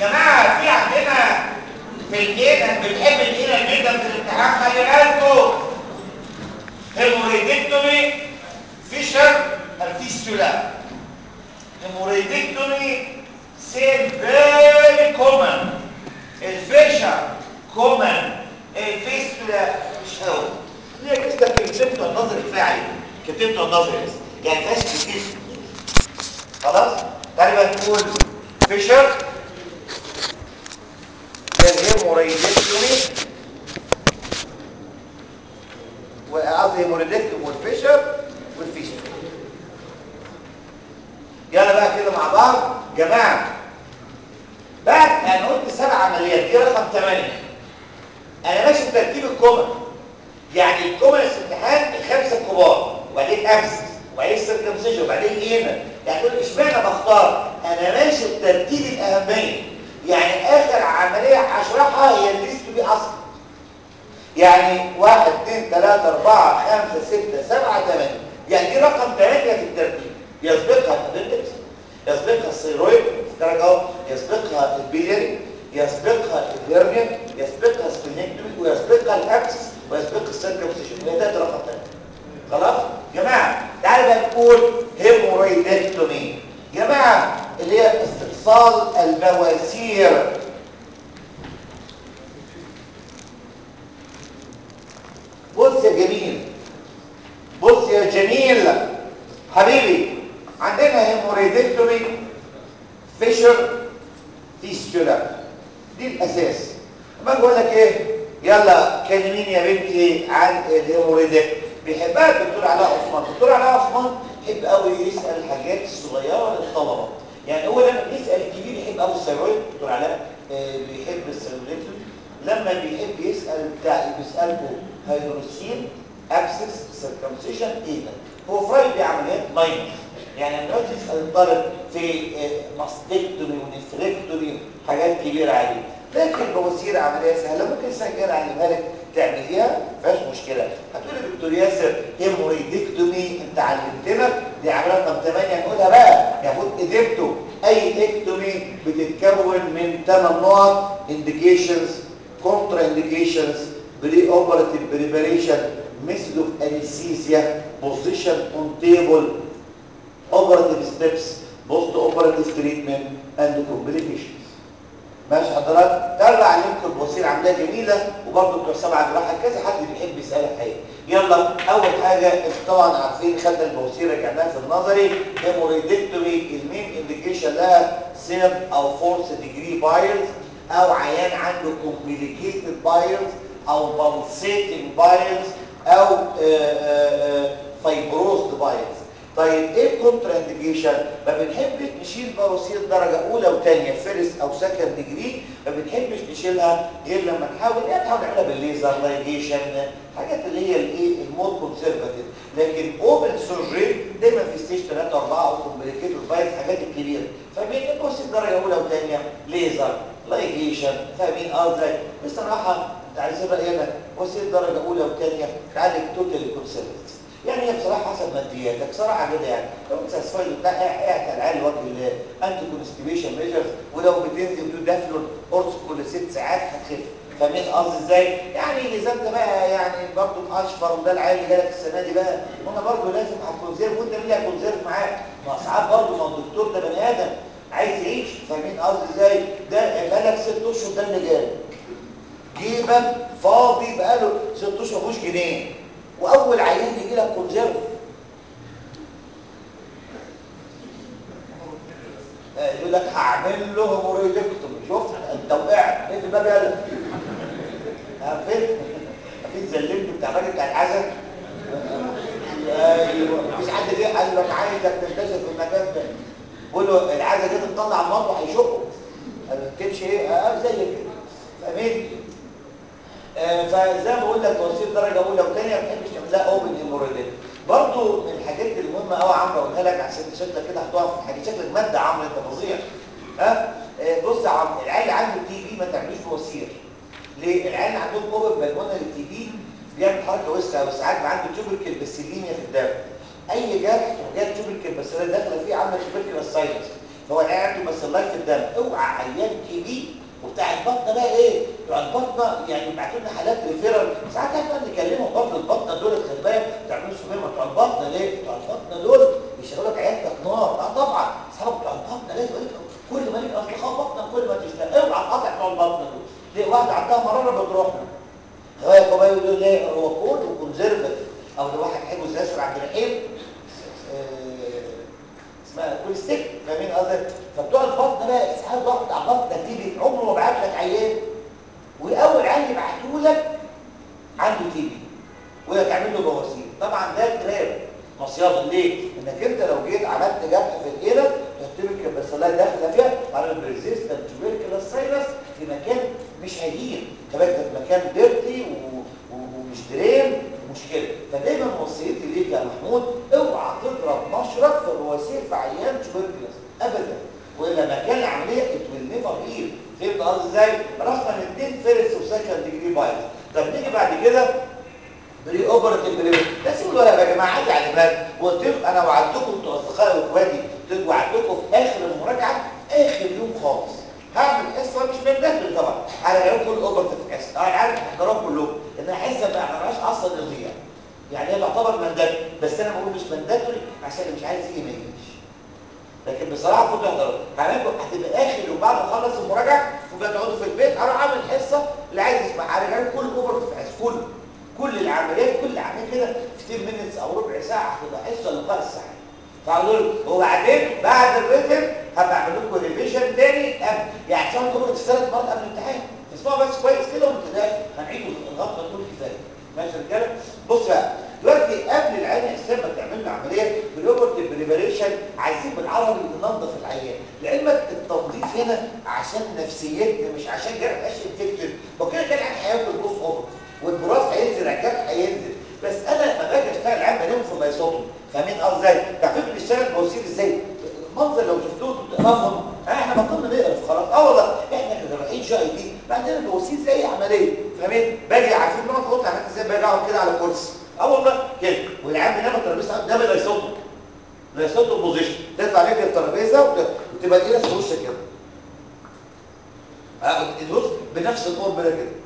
جماعه في عندنا في الايه بنحب الايه جدا في الامتحان خلي بالكم هيموريدكتومي فيشر الفيستولا هيموريدكتومي سيل فيري كومن الفيشر كومن الفيستولا مش قوي ليه كده كتبت النظر كفايه كتبت النظر بس يعني فاش كتير خلاص تعالى بقى نقول فيشر الهيموريدكتومي وقصدي هيموريدكتوم والفيشر والفيشر يلا بقى كده مع بعض جماعه بعد انا قلت سبع عمليات دي رقم 8 انا ماشي بترتيب الكومن يعني الكومن الامتحان الخمسه الكبار وبعدين امس وبعدين السيركمسيشن وبعدين هنا يعني تقول اشمعنى بختار انا ماشي بترتيب الاهميه يعني اخر عمليه هشرحها هي الليست دي اصلا يعني 1 2 3 4 5 6 7 8 يعني دي رقم 8 في الترتيب يسبقها الابندكس يسبقها الثيرويد درجه اهو يسبقها البيلياري يسبقها الهرنيا يسبقها السبلينكتومي ويسبقها الابسس ويسبقها السيركمسيشن وهي ده رقم 8 خلاص جماعه تعالوا بقى نقول هيمورويدكتومي جماعه اللي هي استئصال البواسير بص يا جميل بص يا جميل حبيبي عندنا هيموريدكتومي فيشر فيستولا دي الاساس اما بقول لك ايه يلا كلميني يا بنتي عن الهيموريدكتومي بيحبها الدكتور علاء عثمان الدكتور علاء عثمان يحب قوي يسال الحاجات الصغيره للطلبه يعني هو لما بيسال الكبير يحب قوي الثيرويد الدكتور علاء آه بيحب الثيرويد لما بيحب يسال بتاع بيساله هيدروسين ابسس سيركمسيشن ايه ده هو فرايد عمليات ماينس يعني لما دلوقتي تسال الطالب في ماستكتومي ونفركتومي حاجات كبيره عليه لكن بواسير عمليه سهله ممكن سجل اعلمها لك تعمليها ما فيهاش مشكله هتقول لي دكتور ياسر هيموريدكتومي انت علمتنا دي عمليه رقم 8 نقولها بقى المفروض قدرته اي اكتومي بتتكون من 8 نقط انديكيشنز كونترا انديكيشنز بري اوبراتيف بريباريشن ميثود اوف انستيزيا بوزيشن اون تيبل اوبراتيف ستيبس بوست اوبراتيف تريتمنت اند كومبليكيشنز ماشي حضرتك تابع عليكم البصير عمليه جميله وبرضه بتوع سبعه جراحه كذا حد بيحب يسالها حقيقه يلا اول حاجه انتوا طبعا عارفين خدنا البوصير رجعناها في النظري هيموريدكتومي المين انديكيشن لها سيرد او فورس ديجري بايلز او عيان عنده كومبليكيتد بايلز او بالسيتنج بايلز او فايبروزد بايلز طيب ايه الكونترا انديكيشن ما بنحبش نشيل بواسير درجه اولى وثانيه فيرست او سكند ديجري ما بنحبش نشيلها غير لما نحاول يعني نحاول نعملها بالليزر لايجيشن حاجات اللي هي الايه المور كونسرفاتيف لكن اوبن سيرجري دايما في ستيج 3 و4 او كومبليكيتد فايز حاجات الكبيره فاهمين بواسير درجه اولى وثانيه ليزر لايجيشن فاهمين قصدك بصراحه انت عايزين راينا بواسير درجه اولى وثانيه تعالج توتالي كونسرفاتيف يعني هي بصراحه حسب مادياتك صراحه كده يعني لو انت ساتسفايد وبتاع قاعد على العيال وجه الله انتي كونستيبيشن ميجرز ولو بتنزل بدون دافلون قرص كل ست ساعات هتخف فاهمين قصدي ازاي؟ يعني اذا انت بقى يعني برضه مقشفر وده العيال اللي جالك السنه دي بقى وانا برضه لازم هتكونزيرف وانت مين اللي هتكونزيرف معاك؟ ما ساعات برضه ما الدكتور ده بني ادم عايز يعيش فاهمين قصدي ازاي؟ ده بقالك ست اشهر ده اللي جاي جيبك فاضي بقاله ست اشهر ما فيهوش جنيه واول عيان يجي لك كونزيرف يقول لك هعمل له هيموريدكتومي شفت انت وقعت ليه في الباب يلا عارفين عارفين زلمت بتاع الراجل بتاع العزا ايوه مفيش حد جه قال له انا عايزك تنتشر في المكان ده بقول له العزا كده تطلع المطوه هيشقه قال له تمشي ايه اه زي كده فاهمين آه فزي ما بقول لك وسيط درجه اولى وثانيه ما بتحبش تعملها اوبن هيموريدكت برضو من الحاجات المهمه قوي عمرو اقولها لك عشان انت شكلك كده هتقع في حاجه شكلك ماده عمرو انت فظيع ها آه بص يا عمرو العيال اللي عنده تي بي ما تعملوش بواسير ليه العيال اللي عندهم اوبن بالمونري تي بي بيعمل حركه وسعه وساعات بيبقى عنده تيوبركل بسيليميا في الدم اي جرح وجات تيوبركل بس داخله فيه عامله تيوبركل سايلنس فهو العيان عنده بس اللايف في الدم اوعى عيان تي بي وبتاع البطنه بقى ايه بتوع البطنه يعني بيبعتوا لنا حالات ريفيرال ساعات احنا بنكلمهم برضه البطنه دول خلي بالك بتعملوا سوبر بتوع البطنه ليه بتوع البطنه دول بيشغلوا لك عيادتك نار اه طبعا اصحابك بتوع البطنه لازم يقول لك كل ما ليك اصدقاء بطنه كل ما تشتغل اوعى تقاطع بتوع البطنه دول ليه واحده عندها مراره بتروح له هو يا بابا يقول ليه هو كود وكونزرفاتيف او لو واحد حلو زي ياسر عبد الرحيم اسمها كوليستيك فاهمين قصدي فبتوع البطن بقى اسعاد ضغط على البطن نتيجه عمره ما بعت لك عيان واول عيان يبعته لك عنده تي بي ويقول لك اعمل له بواسير طبعا ده كلام مصيده ليه؟ انك انت لو جيت عملت جرح في الايرة تحتمل البسلايه داخله فيها وعمل بريزيستنت تيوبركلوس ساينس في مكان مش هين كمان ده في مكان ديرتي ومش درين مشكله فدايما وصيتي ليك يا محمود اوعى تضرب مشرط في البواسير في عيان تيوبركلوس ابدا والا مكان العمليه ات ويل نيفر هيل فهمت قصدي ازاي؟ رقم اثنين فيرست وسكند ديجري بايظ طب نيجي بعد كده بري اوبرتيف بري ده سيبوا الورق يا جماعه عادي على بالك وقلت لكم انا وعدتكم انتوا اصدقائي واخواتي وعدتكم في اخر المراجعه اخر يوم خالص هعمل حصه مش من ده طبعا على العيون كل اوبرتيف حصه انا عارف احترام كلهم ان حصه ما عملهاش اصلا يضيع يعني هي تعتبر منداتوري بس انا بقول مش منداتوري عشان اللي مش عايز يجي ما يجيش لكن بصراحه كنت احضر هناكل هتبقى اخر يوم بعد ما اخلص المراجعه وبقى تقعدوا في البيت اروح اعمل حصه اللي عايز يسمع على العيون كل اوبرتيف حصه كله كل العمليات كل عمليه كده 15 مينتس او ربع ساعه هتبقى حصه لقاء الساعه فاقول وبعدين بعد الريتم هبقى اعمل لكم ريفيجن تاني قبل يعني عشان تقولوا ثلاث مرات قبل الامتحان تسمعوا بس كويس كده وما تلاقيش هنعيدوا الغلطه تقول كفايه ماشي يا رجاله بص بقى دلوقتي قبل العين الاسلام ما تعمل له عمليه بالاوبرتيف بريباريشن عايزين بالعربي ننظف العيان لعلمك التنظيف هنا عشان نفسيتنا مش عشان جرح مبقاش انفكتد وكده كان العين هياكل بص اوبرتيف والبراز هينزل الجرح هينزل بس انا لما باجي اشتغل عام بنام في اللايسوتوم فاهمين قصدي ازاي تعرفين بنشتغل بواسير ازاي المنظر لو شفتوه بتقرفهم احنا بطلنا نقرف خلاص اه والله احنا كجراحين شي اي دي بعدين البواسير زي اي عمليه فاهمين باجي عارفين نقعد نحط عمليه ازاي باجي اقعد كده على كرسي اه والله كده والعيال بينام الترابيزه قدام اللايسوتوم اللايسوتوم بوزيشن ترفع رجل الترابيزه وتبقى الايد في وشك كده اه الوسط بنفس القرب ده كده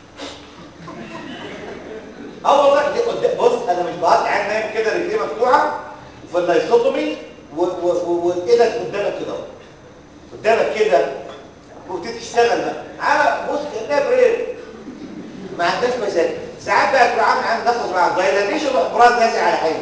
اه والله دي قدام بص انا مش بقطع عين نايم كده رجليه مفتوحه وفي اللايسوتومي وايدك قدامك كده قدامك كده وبتبتدي تشتغل بقى على بص كانها بريد ما عندهاش مشاكل ساعات بقى تروح عامل عامل نخلص مع الدايلاتيشن روح براز نازل على حاجه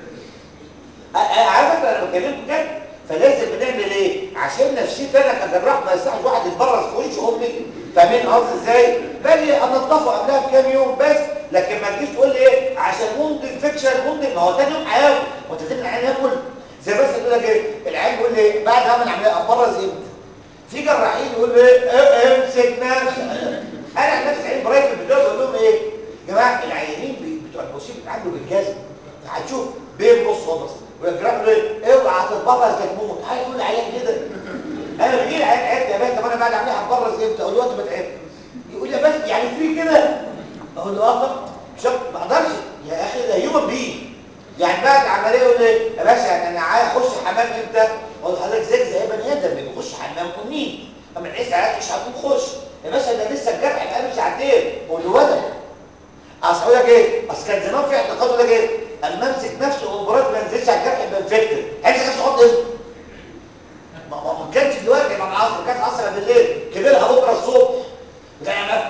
على فكره انا بكلمكم كده فلازم بنعمل ايه عشان نفسيتي انا كجراح ما يصحش واحد يتبرز في وش امي فاهمين قصدي ازاي باجي انضفه قبلها بكام يوم بس لكن ما تجيش تقول لي ايه عشان وند انفكشن وند ما هو تاني يوم هياكل وانت تاني العيان ياكل زي بس يقول لك ايه العيان بيقول لي بعد ما اعمل عمليه ابرز امتى في جراحين يقول لي ايه امسك نفسك انا عن نفسي عين برايفت بتقول بقول لهم ايه يا جماعه العيانين بتوع البوسيب بيتعاملوا بالجزم هتشوف بين بص خالص والجراح يقول ايه اوعى تتبرز تموت هيقول العيان كده انا بجي لي عيان عيان يا باشا طب انا بعد عمليه هتبرز امتى اقول له وقت ما تعبت يقول لي بس يعني في كده اقول له اه مش ما اقدرش يا اخي ده هيومن بي يعني بعد العمليه يقول لي يا باشا يعني انا عايز اخش حمام امتى اقول حضرتك زيك زي بني ادم بيخش حمام قنين اما العيس عايز مش هتقوم خش يا باشا ده لسه الجرح بقاله ساعتين اقول له ولا اصل اقول لك ايه اصل كان زمان في اعتقاد يقول لك ايه اما امسك نفسه ومباراه ما ينزلش على الجرح يبقى انفكتد هيمسك نفسه يحط ايه ما ما كانش دلوقتي مع العصر كانت عصر بالليل كبرها بكره الصبح زي ما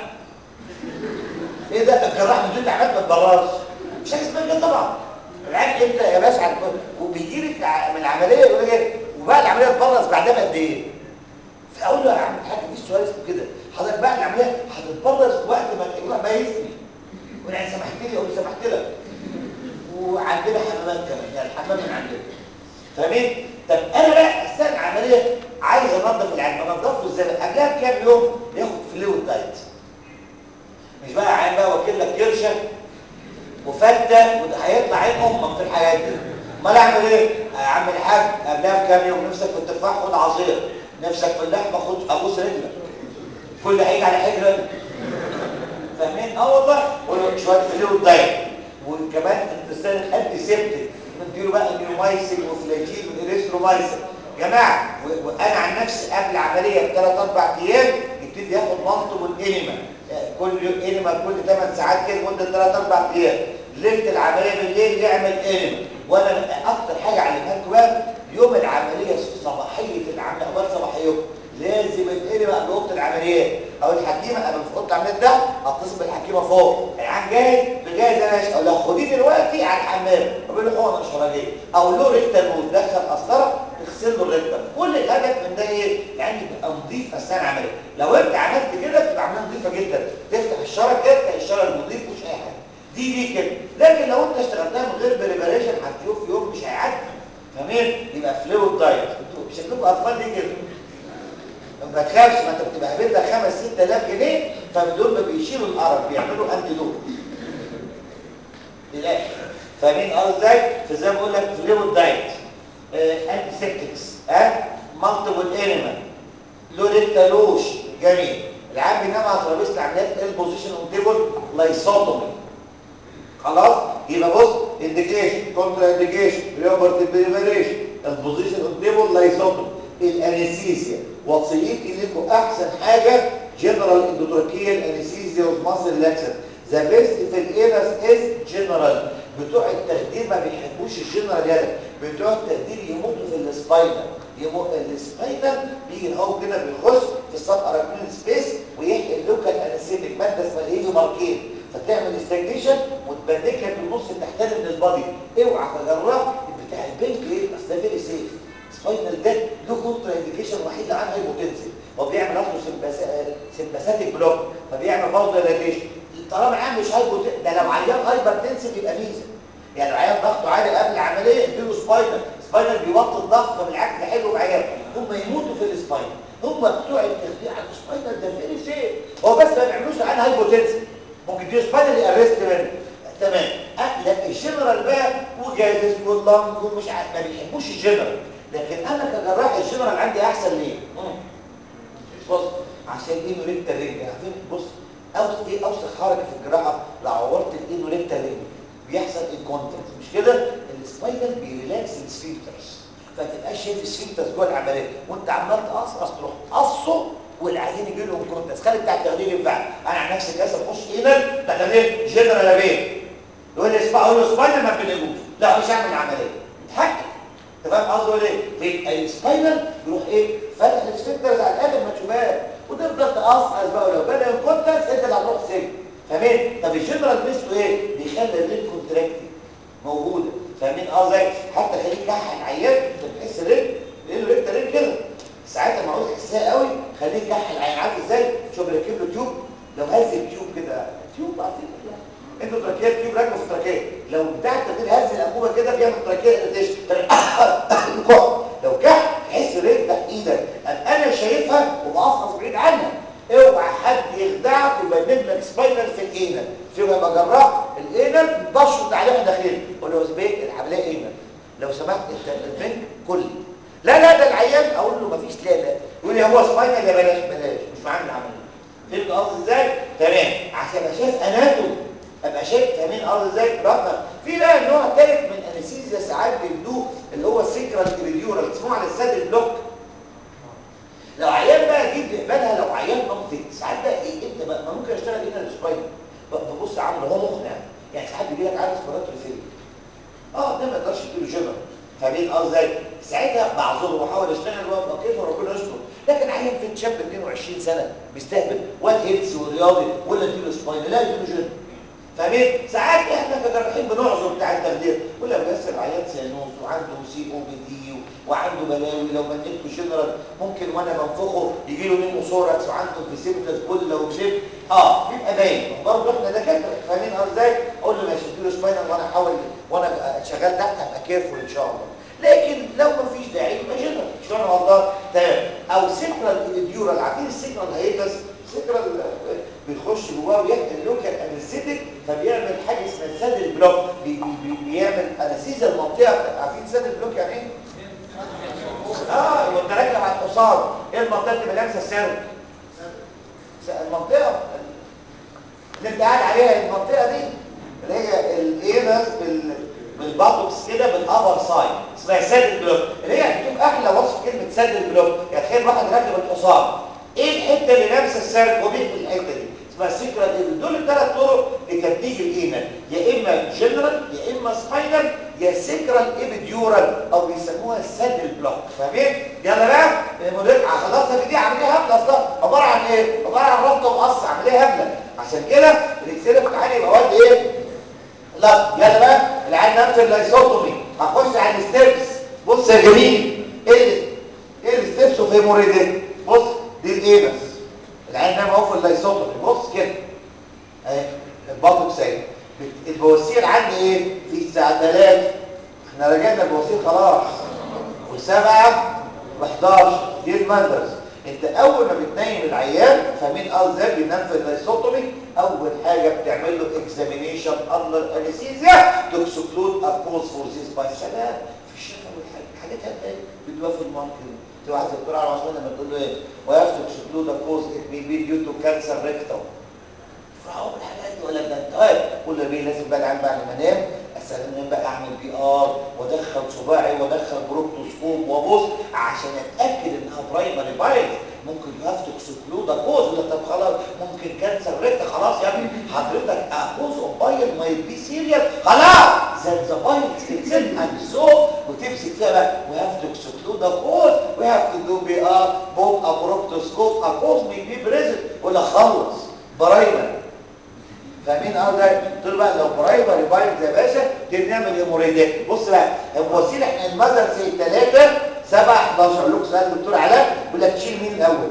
ايه ده الجراح بدون عماد ما تبررش مش حاجه اسمها كده طبعا العيان امتى يا باشا وبيجي لك من العمليه يقول لك ايه وبعد العمليه تبرز بعدها بقد ايه اقول له يا عم الحاج في سؤال اسمه كده حضرتك بعد العمليه هتتبرز وقت ما يروح بايسني وانا سمحت لي اقول له سمحت لك وعندنا حمامات كمان يعني الحمام من عندنا فاهمين طب انا بقى اثناء العمليه عايز انظف العين بنظفه ازاي قبلها بكام يوم ياخد فلويد دايت مش بقى عين بقى واكل لك كرشه وفته وده هيطلع عين امك في الحاجات دي امال اعمل ايه يا عم الحاج قبلها بكام يوم نفسك في التفاح خد عصير نفسك في اللحمه خد ابوس رجلك كل هيجي على حجرك فاهمين اه والله ولو شويه فلويد دايت وكمان تستخدم انتي سيبتيك نديله بقى نيومايسين وفلاجين واريثرومايسين جماعه و- وانا عن نفسي قبل العمليه بثلاث اربع ايام يبتدي ياخد مالتيبل انيما كل انيما كل 8 ساعات كده مده 3 4 ايام ليله العمليه بالليل يعمل انيما وانا اكتر حاجه علمها لكم بقى يوم العمليه صباحيه العمليه اول صباحيه لازم الانيما قبل اوضه العمليات او الحكيمه قبل في اوضه العمليات ده اتصل بالحكيمه فوق العيان جاهز بجاهز يا باشا اقول له خديه دلوقتي على الحمام اقول له حقنه شرجيه او له ريكتال وتدخل قسطره تغسل له الريكتال كل الهدف من ده ايه يعني يبقى نظيف اثناء العمليه لو انت عملت كده بتبقى عمليه نظيفه جدا تفتح الشرج كده تلاقي الشرج نظيف مش اي حاجه دي دي كده لكن لو انت اشتغلتها من غير بريباريشن هتشوف يوم مش هيعدي تمام يبقى فلويد دايت انتوا شكلكم اطفال ليه كده ما تخافش ما انت بتبقى هبلها 5 6000 جنيه فدول ما بيشيلوا القرف بيعملوا انتي دوت للاخر فاهمين اه ازاي فزي ما بقول لك فلويد دايت انتي سيبتكس ها مالتيبل انيما لوريتالوش جميل العيان بينام على ترابيزه العمليات البوزيشن اون تيبل لايسوتومي خلاص يبقى بص انديكيشن كونترا انديكيشن ريوبرت بريفاريشن البوزيشن اون تيبل لايسوتومي الانستيزيا وصيتي لكم احسن حاجه جنرال اندوتراكيال انستيزيا وماسل لاكسن ذا بيست في الايرس از جنرال بتوع التخدير ما بيحبوش الجنرال يالا بتوع التخدير يموتوا في السباينال يموت السباينال بيجي هو كده بيخش في السب اراكنين سبيس ويحقن اللوكال انستيك ماده اسمها الايفي ماركين فتعمل استجنيشن وتبنك لك النص التحتاني من البادي اوعى تجرب بتاع البنك ايه اصل ده فيري سيف سباينال ده له كونترا انديكيشن وحيد عن هايبوتنسيف هو بيعمل اصله سمباثيك بلوك فبيعمل برضه ديلاتيشن طالما عام مش هايبوتنسيف ده لو عيان هايبر تنسيف يبقى ميزه يعني لو عيان ضغطه عالي قبل العمليه اديله سباينال سباينال بيوطي الضغط فبالعكس ده حلو معايا هم يموتوا في السباينال هم بتوع التخديع على السباينال ده فيري سيف هو بس ما بيعملوش عن هايبوتنسيف ممكن دي سباينال يارست منه تمام أه لكن الجنرال بقى وجازز واللنج ومش عارف ما بيحبوش الجنرال لكن انا كجراح الجنرال عندي احسن ليه مم. بص عشان ايه ريكتا رينج عارفين بص اوسط ايه اوسط حركه في الجراحه لو عورت الاينو ريكتا رينج بيحصل انكونتنس مش كده السباينال بيريلاكس السفنكترز فتبقاش شايف السفنكترز جوه العمليه وانت عمال تقصقص تروح قصه والعيان يجي له انكونتنس خلي بتاع التخدير ينفع انا عن نفسي كاسه بخش اينال بتاع التخدير جنرال ابيه يقول لي اسمع اقول له سباينال ما بتنجوش لا مش هعمل عمليه اتحقق انت فاهم قصدي ايه في السباينال يروح ايه فتح السفنكترز على الاخر ما تشوفهاش وتفضل تقصقص بقى ولو بدا انكونتنس انت اللي هتروح سجن فاهمين طب الجنرال ميزته ايه بيخلي الريد كونتراكتي موجوده فاهمين قصدي حتى خليك كح العيان انت بتحس الريد ليه الريد ريد كده ساعتها ما عاوز تحسها قوي خليك كح العيان عارف ازاي شوف ركب له تيوب لو هز التيوب كده تيوب عارفين انتوا تراكيه تيوب راكبه في تراكيه لو بتاع التدريب هز الانبوبه كده بيعمل تراكيه اريتيشن لو كح تحس الريد تحت ايدك ابقى انا شايفها وبقصقص بعيد عنها اوعى حد يخدعك ويبنب لك سباينال في الاينال فيما بجرب الاينال بشرط عليها داخلي قول له زبيك العمليه اينال لو سمحت انت البنك كلي لا لا ده العيان اقول له مفيش لا لا يقول لي هو سباينال يا بلاش بلاش مش معانا العمليه فهمت قصدي ازاي تمام عشان ابقى شايف اناتوم ابقى شايف فاهمين قصدي ازاي رقم في بقى نوع ثالث من انستيزيا ساعات بيدوه اللي هو السكرال ابيديورال اسمه على السد البلوك لو عيان بقى دي بنقبلها لو عيان منطق ساعات بقى ايه انت بقى ما ممكن اشتغل هنا السباينال ببص عامله هو مقنع يعني ساعات بيجي لك عارف سباينال فين اه ده ما يقدرش تقول جنرال فاهمين قصدي ازاي ساعتها بعذره واحاول اشتغل وابقى كيف وربنا يستر لكن عيان فين شاب 22 سنه بيستهبل واد هيلث ورياضي ولا اديله سباينال لا اديله جنرال فاهمين ساعات احنا كجراحين بنعذر بتاع التخدير ولا بيسال عيان سيانوس وعنده سي او بي دي وعنده بلاوي لو بنيته جنرال ممكن وانا بنفخه يجي له نيمو سوركس وعنده فيسيبتس بولا وكليب اه بيبقى باين برضه احنا دكاتره فاهمين ازاي اقول له ماشي اديله سباينال وانا احاول وانا شغال تحت ابقى كيرفول ان شاء الله لكن لو ما فيش داعي يبقى جنرال مش انا والله تمام او سيكرال ايديورال عارفين السيكرال هيتس سيكرال بيخش جواه ويحقن اللوكال انستيك فبيعمل حاجه اسمها سد البلوك بي بي بيعمل انستيزيا المنطقه عارفين سد البلوك يعني ايه؟ اه وانت راكب على الحصان ايه المنطقه اللي لامسه السر؟ المنطقه اللي انت قاعد عليها المنطقه دي اللي هي الاينس بال بالباطوكس كده بالابر سايد اسمها سادل بلوك اللي هي هتشوف احلى وصف كلمه سادل بلوك يعني تخيل واحد راكب الحصان ايه الحته اللي لابسه السرد وبيقفل الحته دي اسمها سيكرال ايفل دول الثلاث طرق لتنتيج الايمن يا اما جنرال يا اما سباينال يا سيكرال ايبيديورال او بيسموها السادل بلوك فاهمين يلا بقى المدرك خلصنا في دي عمليه هبله اصلا عباره عن ايه عباره عن ربط وقص عمليه هبله عشان كده الاكسير بتاعي يبقى واد ايه لا يلا بقى العين نفس اللايسوتومي هخش على الستبس بص يا جميل ايه ايه الستبس وفي هيموريديك بص دي الاينس العين نام اهو في اللايسوتومي بص كده اهي البطن سايب البواسير عندي ايه في الساعه 3 احنا رجعنا البواسير خلاص وسبعة و11 دي المدرس انت اول ما بتنيم العيان فمين ازاي بينام في اللايسوتومي اول حاجه بتعمل له اكزامينيشن اندر انستيزيا تكسكلود ابوز فور ذيس باي سلام في الشفا والحاجات هتلاقي بتبقى في الماركت في واحد دكتور على عثمان لما تقول له ايه وياف تكسكلود ابوز ات مي بي ديو تو كانسر ريكتوم فرعون الحاجات دي ولا ده انت طيب كل بيه لازم بقى العين بعد ما انام استخدم بقى اعمل بي ار وادخل صباعي وادخل بروكتوسكوب وابص عشان اتاكد انها برايمري بايت ممكن يفتك سكلودا كوز ولا طب خلاص ممكن كانسر ريت خلاص يا ابني حضرتك اكوز اوف بايل ماي بي سيريال خلاص ذات ذا بايل ستيل اند سو وتمسك فيها بقى ويفتك سكلودا كوز وي هاف تو دو بي ار بوت ابروكتوسكوب اكوز مي بي بريزنت ولا خلص برايمري فاهمين اه ده تقول بقى لو برايمري بايت يا باشا تبتدي نعمل هيموريدات بص بقى الوسيل احنا المذر سي 3 7 11 اقول لكم سؤال الدكتور علاء يقول لك تشيل مين الاول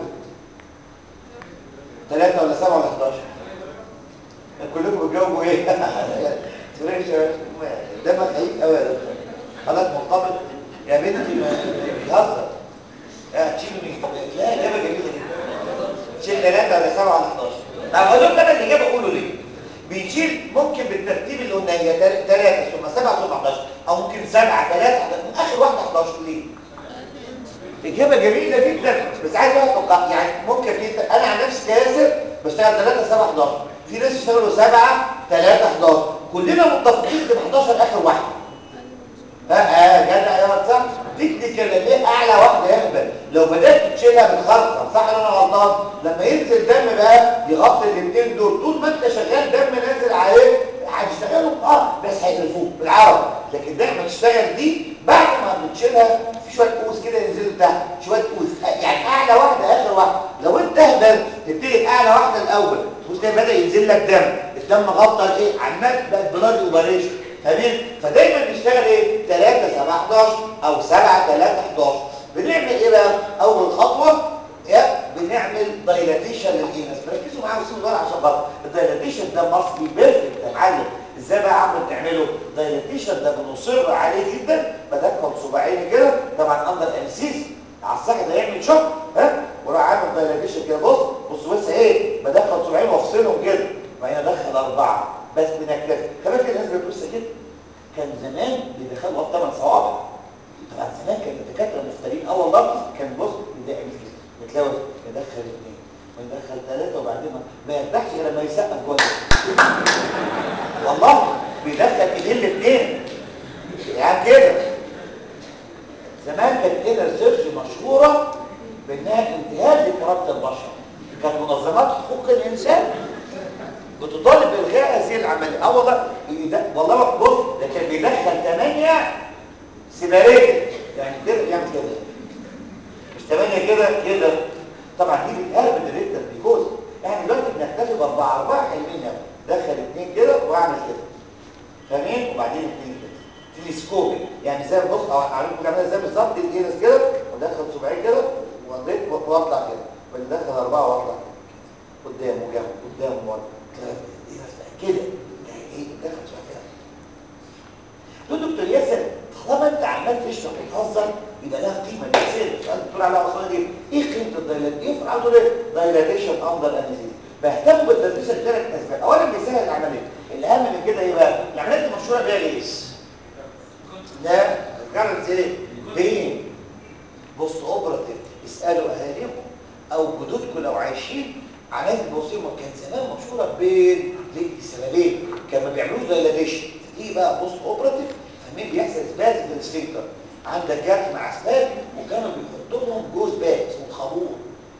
3 ولا 7 ولا 11 كلكم بتجاوبوا ايه فريش دمك خفيف قوي يا دكتور خلاص مرتبط يا بنتي ما بيهزر تشيل مين لا اجابه جميله جدا تشيل 3 ولا 7 ولا 11 طب اقول لكم انا الاجابه قولوا ليه بيشيل ممكن بالترتيب اللي قلنا هي 3 ثم 7 ثم 11 او ممكن 7 3 من اخر واحده 11 ليه اجابه جميله جدا بس عايز اتوقع يعني ممكن في انا عن نفسي كياسر بشتغل 3 7 11 في ناس يشتغلوا 7 3 11 كلنا متفقين ان 11 اخر واحده ها جدع يا واد صح تكنيكال ليه اعلى واحده يهبل لو بدات تشيلها بتخرطم صح ولا انا غلطان لما ينزل دم بقى يغطي الاثنين دول طول ما انت شغال دم نازل عليك هتشتغلهم اه بس هيقرفوك بالعربي لكن دايما تشتغل دي بعد ما بتشيلها في شويه قوس كده ينزلوا تحت شويه قوس يعني اعلى واحده اخر واحده لو انت اهبل تبتدي اعلى واحده الاول تبص كده بدا ينزل لك دم الدم غطى الايه عمال بقت بلاد اوبريشن فاهمين فدايما نشتغل ايه 3 7 11 او 7 3 11 بنعمل ايه بقى اول خطوه يا بنعمل دايلاتيشن للانس ركزوا معايا وسيبوا دول عشان غلط الدايلاتيشن ده ماست بي بيرفكت يا معلم ازاي بقى عمرو بتعمله دايلاتيشن ده بنصر عليه جدا بدخل صباعيني كده طبعا اندر انسيس على الصحه ده يعمل شوك ها وراح عامل دايلاتيشن كده بص بص بص ايه بدخل صباعين وافصلهم كده وبعدين ادخل اربعه بس بنكتفي كمان كان الناس بتبص كده كان زمان بيدخلوا وقت 8 صوابع طبعا زمان كان الدكاتره مفترين اه والله كان بص بيعمل كده بتلاقي يدخل اثنين ويدخل ثلاثه وبعدين ما يرتاحش غير لما يسقف كويس والله بيدخل ايدين الاثنين يعني كده زمان كانت انر سيرجي مشهوره بانها انتهاز لكرامه البشر كانت منظمات حقوق الانسان بتطالب بالغاء هذه العمليه اه والله والله بص ده كان بيدخل 8 سيباريتد يعني كده يعمل كده مش 8 كده كده طبعا دي بتقرب الريتم بيكوز يعني دلوقتي بنكتفي باربعه اربعه حلوين قوي دخل اثنين كده واعمل كده فاهمين وبعدين اثنين كده تلسكوبي يعني زي بص اعرفكم بتعملها ازاي بالظبط الايرس كده ودخل صباعين كده واضيف واطلع كده وندخل اربعه واطلع كده قدام وجنب قدام ورا كده يعني ايه دخل شويه كده تقول دكتور ياسر طالما انت عمال تشرح وتهزر يبقى لها قيمه نفسيه السؤال الدكتور علاء اصلا دي ايه قيمه الدايلات ايه في عاوز ايه دايلاتيشن اندر انستيزيا بهتم بالدايلاتيشن لثلاث اسباب اولا بيسهل العمليه الاهم من كده ايه بقى العمليات دي مشهوره بيها ايه لا جرت ايه بين بوست اوبراتيف اسالوا اهاليكم او جدودكم لو عايشين عمليات البوصيمه كان زمان مشهوره بين ليه سببين كانوا ما بيعملوش دايلاتيشن تيجي بقى بوست اوبراتيف فاهمين بيحصل سباز في السفنكتر عندك جرح مع اسباب وكانوا بيحطوا لهم جوز باك اسمه خابور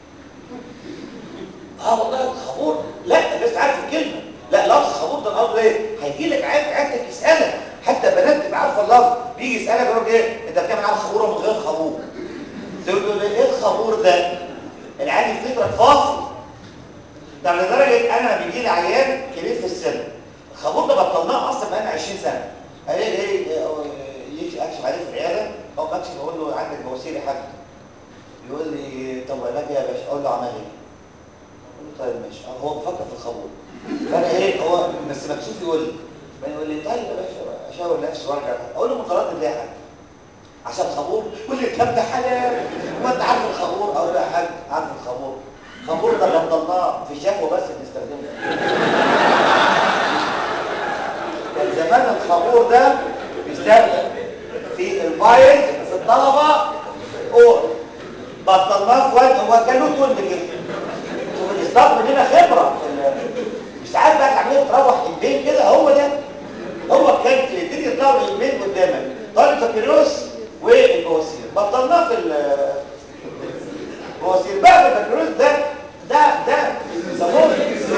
اه والله الخابور لا بس عارف الكلمه لا لفظ خابور ده الامر ايه هيجي لك عيال عيادتك يسالك حتى بنات تبقى عارفه اللفظ بيجي يسالك يقول لك ايه انت بتعمل على خابوره من غير خابور تقول له ايه الخابور ده العيال يفتكرك فاصل ده لدرجه انا بيجي لي عيان كبير في السن الخابور ده بطلناه اصلا بقالنا 20 سنه قال لي ايه يجي اكشف عليه في العياده او اكشف اقول له عندك بواسير يا حاج يقول لي طب علاج يا باشا اقول له عمل ايه اقول له طيب ماشي هو بيفكر في الخابور فانا ايه هو بس مكسوف يقول لي يقول لي طيب يا باشا اشاور نفسي وارجع اقول له متردد ليه يا حاج عشان خابور يقول لي الكلام ده حلال هو انت عارف الخابور اقول له يا حاج عارف الخابور الخابور ده بطلناه في شافه بس بنستخدمه كان زمان الخابور ده بيستخدم في الفايز في الطلبه اور بطلناه في وقت هو كان له تون كده شوف الاصدار مننا خبره في ساعات بقى العمليه تروح البيت كده هو ده هو كان الدنيا تطلع البيت قدامك طالب بكالوريوس والبواسير بطلناه في البواسير بقى البكالوريوس ده ده ده بيسموه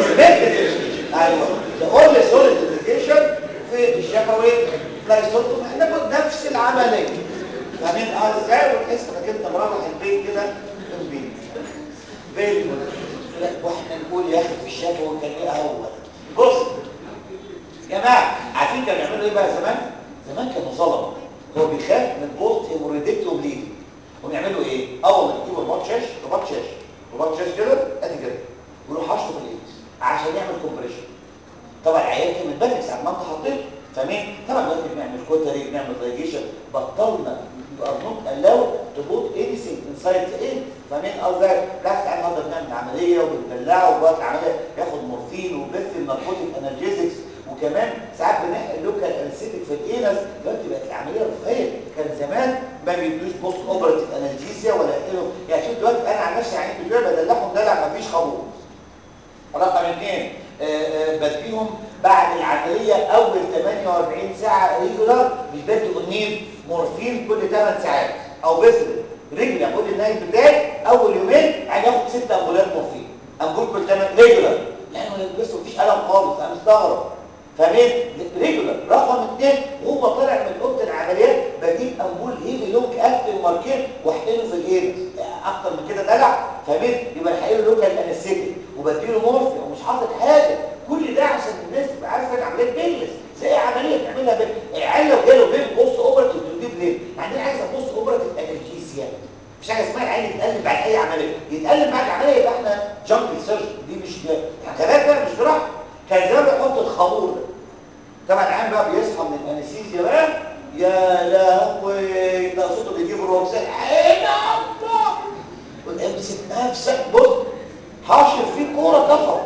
ايوه ده اول سوليد اديوكيشن في الشفوي لا يصدقوا احنا كنا نفس العمليه فاهمين اه ازاي وتحس انك انت مروح البيت كده في البيت بيت واحنا نقول يا اخي في الشفوي كان ايه اول بص يا جماعه عارفين كانوا بيعملوا ايه بقى زمان زمان كانوا ظلمه هو بيخاف من بوست هيموريدكت وبليد هم يعملوا ايه اول ما يجيبوا رباط شاش رباط شاش رباط شاش كده ادي كده ويروح حاطه في الايد عشان يعمل كومبريشن طبعا العيال كان متبنك ساعه ما انت حطيته فاهمين طبعا دلوقتي بنعمل كوتري بنعمل دايجيشن بطلنا يبقى نوت الاو تبوت انيثينج انسايد ذا ايد فاهمين قصدي بالعكس تعالى النهارده بنعمل عمليه وبندلعه وبعد العمليه ياخد مورفين وبيث ناركوتيك انرجيزكس وكمان ساعات بنحقن لوكال انستيك في الانس دلوقتي بقت العمليه رفاهيه كان زمان ما بيدوش بوست اوبراتيف انرجيزيا ولا يحقنوا يعني شوف دلوقتي انا عن نفسي عيني بتوعي بدلعهم دلع مفيش خبور رقم اثنين بديهم بعد العملية أول 48 ساعة ريجولار مش بدي أنيب مورفين كل 8 ساعات أو بسرد ريجولار أقول للنايم بتاعي أول يومين عايز ياخد 6 أمبولات مورفين أمبول كل 8 ريجولار يعني بس مفيش ألم خالص أنا مستغرب فاهمين ريجولار رقم اثنين وهو طالع من اوضه العمليات بجيب امبول هيفي لونج اكتف ماركين واحقنه في الايد اكتر من كده دلع فاهمين يبقى الحقيقه لوكال انستيك وبديله مورفين ومش حاطط حاجه كل ده عشان الناس تبقى عارفه ان عمليه بيلس زي عمليه بتعملها بين العيال لو جاله بين بوست اوبراتيف تجيب ليه؟ عندنا حاجه اسمها بوست اوبراتيف انرجيسيا مش حاجه اسمها العيال يتقلب بعد اي عمليه يتقلب بعد العمليه يبقى احنا جنك سيرجن دي مش كلام ده مش جراحه كان زمان بيحط الخمور ده طبعا العيان بقى بيصحى من الانستيزيا بقى يا لهوي ده صوته بيجيب الروكسات عين الله امسك نفسك بص حاشر فيه كوره كفر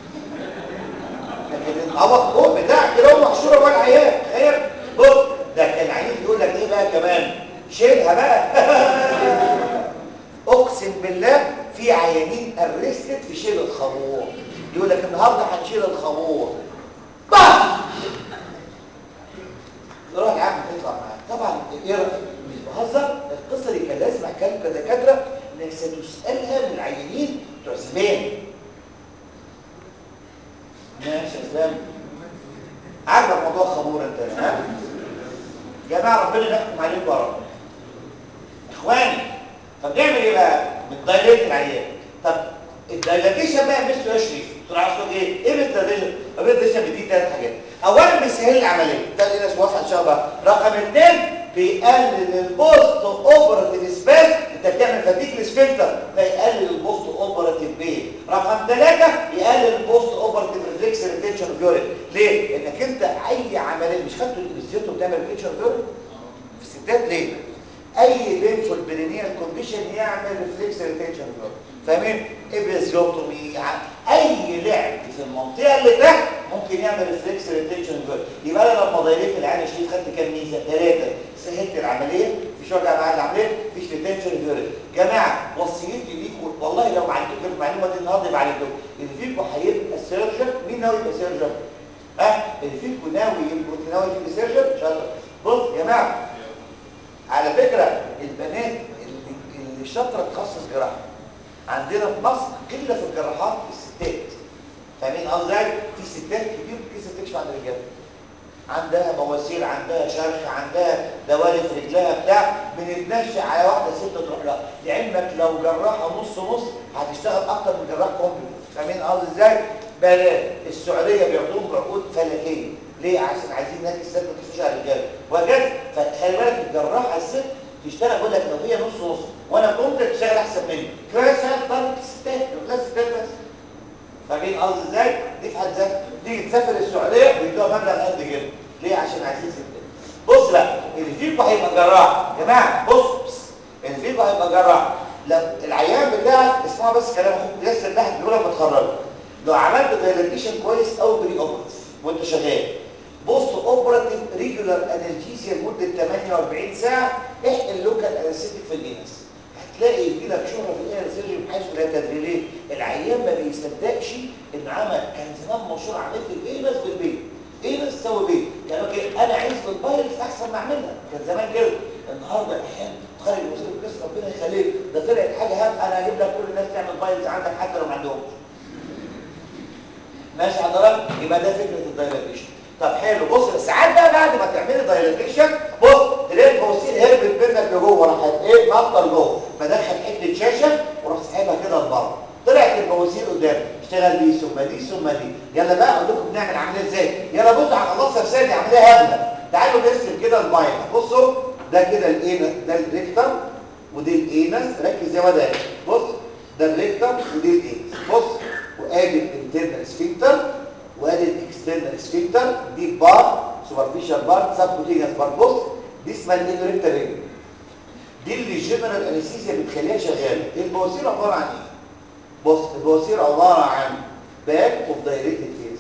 لكن الطبق فوق بتاع كده ومحشوره جوه العيان تخيل بص ده كان العيان بيقول لك ايه بقى كمان شيلها بقى اقسم بالله في عيانين ارستد في شيل الخمور يقول لك النهارده هنشيل الخمور بقى نروح العام نطلع معاه طبعا ايه مش بهزر القصه دي كان لازم احكي لكم كدكاتره انك ستسالها من العيانين بتوع زمان ماشي يا اسلام عاجبك موضوع خمور انت ها يا جماعه ربنا يحكم عليكم يا رب اخواني طب نعمل ايه بقى بندايليت العيان طب الدايلاتيشن بقى مثله يا شريف تقول عاوز تقول ايه ايه الدايلاتيشن الدايلاتيشن بيديك ثلاث حاجات اولا بيسهل العمليه ده اللي ناس واضحه ان شاء الله رقم اثنين بيقلل البوست اوبراتيف سبيس انت بتعمل فاتيك للسفنكتر ده يقلل البوست اوبراتيف بين رقم ثلاثة يقلل البوست اوبراتيف ريفلكس ريتنشن اوف يورين ليه انك انت اي عمليه مش خدتوا الانستيتوت بتعمل ريتنشن اوف يورين في الستات ليه اي بينفول برينيال كونديشن يعمل ريفلكس ريتنشن اوف يورين فاهمين ابيزيوتومي اي لعب في المنطقه اللي تحت ممكن يعمل ريفلكس ريتنشن اوف يبقى انا لما ضيفت العين شريف خدت كام ميزه ثلاثه سهلت العمليه مفيش وجع بعد العمليه مفيش ريتنشن اوف جماعه وصيتي ليكم والله لو ما علمتكم المعلومه دي النهارده يبقى علمتكم اللي فيكم هيبقى سيرجن مين ناوي يبقى سيرجن ها اللي فيكم ناوي يبقى ناوي يبقى سيرجن شاطر بص يا جماعه على فكره البنات اللي, اللي شاطره تخصص جراحه عندنا في مصر قله في الجراحات الستات فاهمين قصدي في ستات كتير لسه بتكشف عن الرجاله عندها بواسير عندها شرخ عندها دوالي في رجلها بتاع بنتنشأ على واحده ست تروح لها لعلمك لو جراحه نص نص هتشتغل اكتر من جراح كومبلكس فاهمين قصدي ازاي بنات السعوديه بياخدوهم بعقود فلكيه ليه عشان عايزين ناس الست ما تخشش على الرجاله وهكذا فخلي بالك الجراحه الست تشتغل بقول لك لو هي نص نص وانا كومبلكس تشتغل احسن مني كفايه اشتغل طالب الستات لا الستات بس فاهمين قصدي ازاي دي في حد ذاتها تيجي تسافر السعوديه بيدوها مبلغ قد كده ليه عشان عايزين ستات بص بقى اللي فيكم هيبقى جراح يا جماعه بص بص اللي فيكم هيبقى جراح لو العيان بتاعك اسمع بس كلام اخوك ياسر ده بيقول لك متخرج لو عملت دايلاتيشن كويس او بري اوبرتيف وانت شغال بوست اوبراتيف ريجولار انرجيزيا لمده 48 ساعه احقن لوكال انستيك في الانس هتلاقي يجي لك شهره في الاير سيرجري بحيث لا تدري ليه العيان ما بيصدقش ان عمل كان زمان مشهور عملت الانس بالبيت انس تسوي بيت كانوا كده انا عايز بالبايركس احسن ما اعملها كان زمان كده النهارده الاحيان خارج وزير القسم ربنا يخليك ده طلعت حاجه هام انا هجيب لك كل الناس تعمل بايركس عندك حتى لو ما عندهمش ماشي حضرتك يبقى ده فكره الدايلاتيشن طب حلو بص ساعات بقى بعد ما تعملي دايلاتيشن بص تلاقي البواسير هربت منك لجوه راحت ايه نطه لجوه بدخل حته شاشه وراح ساحبها كده لبره طلعت البواسير قدام اشتغل دي ثم دي ثم دي يلا بقى اقول لكم بنعمل عمليه ازاي يلا بصوا هخلصها في ثانيه عمليه هبله تعالوا نرسم كده البايل بصوا ده كده الانس ده الريكتم ودي الانس ركز يا واد بص ده الريكتم ودي الانس بص وادي الانترنال سفنكتر وادي الاكسترنال سفنكتر دي بار سوبرفيشال بار سبكوتينيوس بار بص دي اسمها الانوريكتال رينج دي اللي جنرال انستيزيا بتخليها شغاله البواسير عباره عن ايه بص البواسير عباره عن باك اوف دايركتد فيز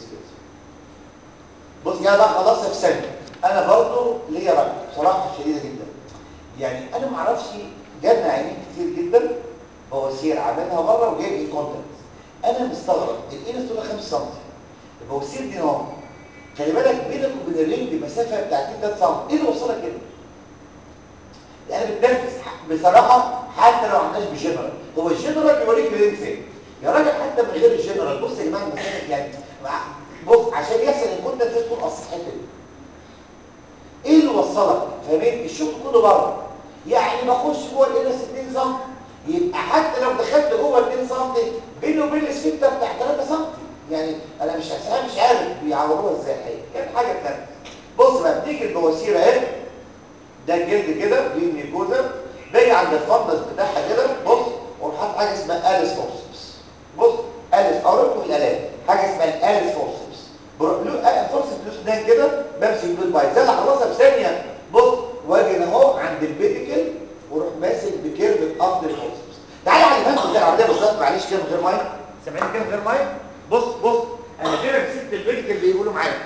بص يا بقى خلاص في ثانيه انا برضو ليا راي بصراحه شديده جدا يعني انا ما اعرفش جالنا عيانين كتير جدا بواسير عاملها مره وجايب لي كونتنت انا مستغرب الانس طولها 5 سم البواسير دي نوع خلي بالك بينك وبين الرينج مسافه بتاع 3 سم ايه اللي وصلك كده يعني بتنفس بصراحه حتى لو عملناش بجنرال هو الجنرال بيوريك الرينج فين يا راجل حتى من غير الجنرال بص يا جماعه المسافه يعني بص عشان يحصل الكونتنت لازم تكون اصل حته ايه اللي وصلك فاهمين الشغل كله بره يعني بخش جوه الانس 2 سم يبقى حتى لو دخلت جوه 2 سم بيني وبين السفنكتر بتاع 3 سم يعني انا مش انا مش عارف بيعوروها ازاي الحقيقه كانت حاجه ثانيه بص بقى بتيجي البواسير اهي ده الجلد كده دي الميكوزا باجي عند الفندس بتاعها كده بص واروح حاطط حاجه اسمها اليس فورسبس بص اليس اوريكم الالات حاجه اسمها الاليس فورسبس بروح له فورسبس له سنان كده بمسك بالبايت زي اللي خلصها في ثانيه بص واجي اهو عند البيتيكل واروح ماسك بكيرف ارض الفورسبس تعالى على الفندس زي العربيه بالظبط معلش كده من غير ميه سامعين كده من غير ميه بص بص انا كده مسكت البيتيكل بيقولوا معايا